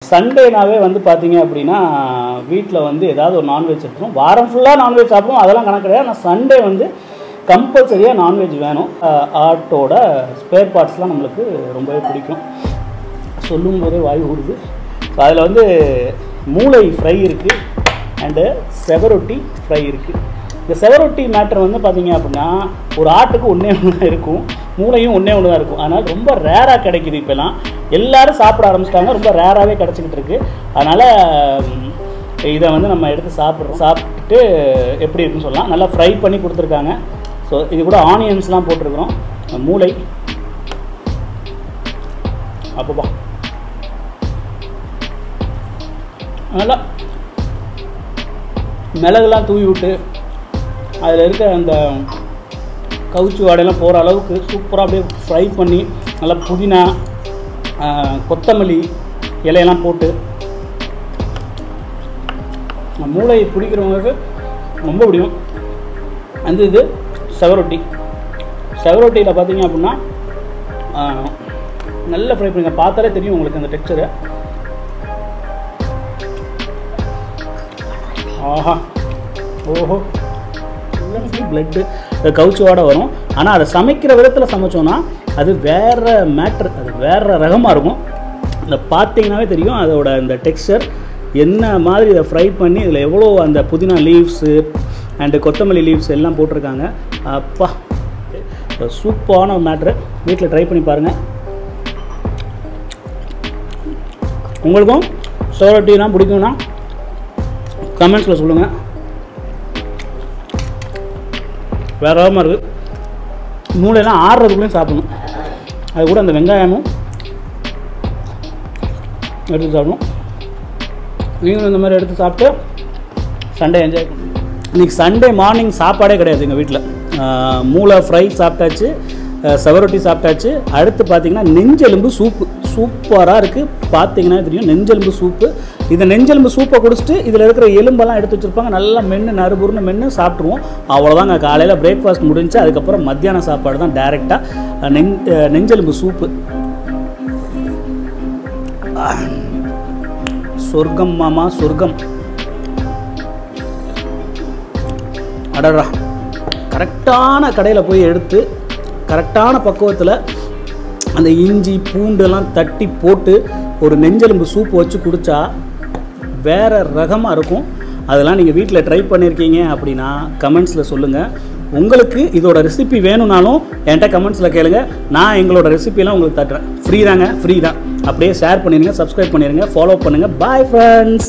சண்டேனாவே வந்து பார்த்தீங்க அப்படின்னா வீட்டில் வந்து ஏதாவது ஒரு நான்வெஜ் எடுத்துரும் வாரம் ஃபுல்லாக நான்வெஜ் சாப்பிடுவோம் அதெல்லாம் கணக்கு கிடையாது ஆனால் சண்டே வந்து கம்பல்சரியாக நான்வெஜ் வேணும் அஹ் ஆட்டோட ஸ்பேர் பார்ட்ஸ்லாம் நம்மளுக்கு ரொம்பவே பிடிக்கும் சொல்லும் போதே வாய் ஊடுது ஸோ அதில் வந்து மூளை ஃப்ரை இருக்குது அண்டு செவரொட்டி ஃப்ரை இருக்குது இந்த செவரொட்டி மேட்டர் வந்து பார்த்தீங்க அப்படின்னா ஒரு ஆட்டுக்கு ஒன்றே ஒன்று தான் இருக்கும் மூளையும் ஒன்றே ஒன்று தான் இருக்கும் அதனால் ரொம்ப ரேராக கிடைக்குது இப்போலாம் எல்லாரும் சாப்பிட ஆரம்பிச்சிட்டாங்க ரொம்ப ரேராகவே கிடச்சிக்கிட்டு இருக்கு அதனால் ம், இதை வந்து நம்ம எடுத்து சாப்பிட்றோம் சாப்பிட்டுட்டு எப்படி இருக்குன்னு சொல்லலாம் நல்லா ஃப்ரை பண்ணி கொடுத்துருக்காங்க ஸோ இது கூட ஆனியன்ஸ்லாம் போட்டிருக்கிறோம் மூளை அப்பப்பா நல்லா மிளகுலாம் தூவி விட்டு அதில் இருக்க அந்த கவுச்சி வாடையெல்லாம் போகிற அளவுக்கு சூப்பராக அப்படியே ஃப்ரை பண்ணி நல்லா புதினா ஆஹ், கொத்தமல்லி இலையெல்லாம் போட்டு மூளை பிடிக்கிறவங்களுக்கு ரொம்ப பிடிக்கும் அந்த இது செவரொட்டி செவரொட்டியில் பார்த்தீங்க அப்படின்னா ஆஹ், நல்லா ஃப்ரை பண்ணுங்க பார்த்தாலே தெரியும் உங்களுக்கு அந்த டெக்ஸ்சரு ஆஹா ஓஹோ பிளட்டு கவுச்சுவோட வரும் ஆனால் அதை சமைக்கிற விதத்தில் சமைச்சோன்னா அது வேற மேட்ரு அது வேற ரகமாக இருக்கும் இந்த பார்த்தீங்கன்னாவே தெரியும் அதோட இந்த டெக்ஸ்சர் என்ன மாதிரி இதை ஃப்ரை பண்ணி இதில் எவ்வளோ அந்த புதினா லீவ்ஸு அண்டு கொத்தமல்லி லீவ்ஸ் எல்லாம் போட்டிருக்காங்க அப்பா சூப்பரான மேட்ரு வீட்டில் ட்ரை பண்ணி பாருங்கள் உங்களுக்கும் சோரட்டிலாம் பிடிக்கும்னா கமெண்ட்ஸில் சொல்லுங்கள் வேற விதமாக இருக்குது மூளையெல்லாம் ஆடுறதுக்குள்ளேயும் சாப்பிடணும் அது கூட அந்த வெங்காயமும் எடுத்து சாப்பிடணும் நீங்களும் இந்த மாதிரி எடுத்து சாப்பிட்டு சண்டே என்ஜாய் பண்ணணும் இன்றைக்கி சண்டே மார்னிங் சாப்பாடே கிடையாது எங்கள் வீட்டில் மூளை ஃப்ரை சாப்பிட்டாச்சு அஹ், செவரொட்டி சாப்பிட்டாச்சு அடுத்து பார்த்தீங்கன்னா நெஞ்செலும்பு சூப்பு சூப்பராக இருக்குது பார்த்தீங்கன்னா தெரியும் நெஞ்செலும்பு சூப்பு இந்த நெஞ்செலும்பு சூப்பை குடிச்சிட்டு இதில் இருக்கிற எலும்பெல்லாம் எடுத்து வச்சுருப்பாங்க நல்லா மென்று நறுபுறுன்னு மென்று சாப்பிட்ருவோம் அவ்வளோதாங்க காலையில் பிரேக்ஃபாஸ்ட் முடிஞ்சு அதுக்கப்புறம் மத்தியான சாப்பாடு தான் டேரெக்டாக நெஞ் அஹ், நெஞ்செலும்பு சூப்பு சொர்க்கம் மாமா சொர்க்கம் அடடா கரெக்டான கடையில் போய் எடுத்து கரெக்டான பக்குவத்தில் அந்த இஞ்சி பூண்டெல்லாம் தட்டி போட்டு ஒரு நெஞ்செலும்பு சூப் வச்சு குடித்தா வேற ரகமாக இருக்கும் அதெல்லாம் நீங்கள் வீட்டில் ட்ரை பண்ணியிருக்கீங்க அப்படின்னா கமெண்ட்ஸில் சொல்லுங்கள் உங்களுக்கு இதோட ரெசிபி வேணும்னாலும் என்கிட்ட கமெண்ட்ஸில் கேளுங்க நான் எங்களோட ரெசிபிலாம் உங்களுக்கு தட்டுறேன் ஃப்ரீ தாங்க ஃப்ரீ தான் அப்படியே ஷேர் பண்ணிடுங்க சப்ஸ்கிரைப் பண்ணிடுங்க ஃபாலோ பண்ணுங்கள் பாய் ஃப்ரெண்ட்ஸ்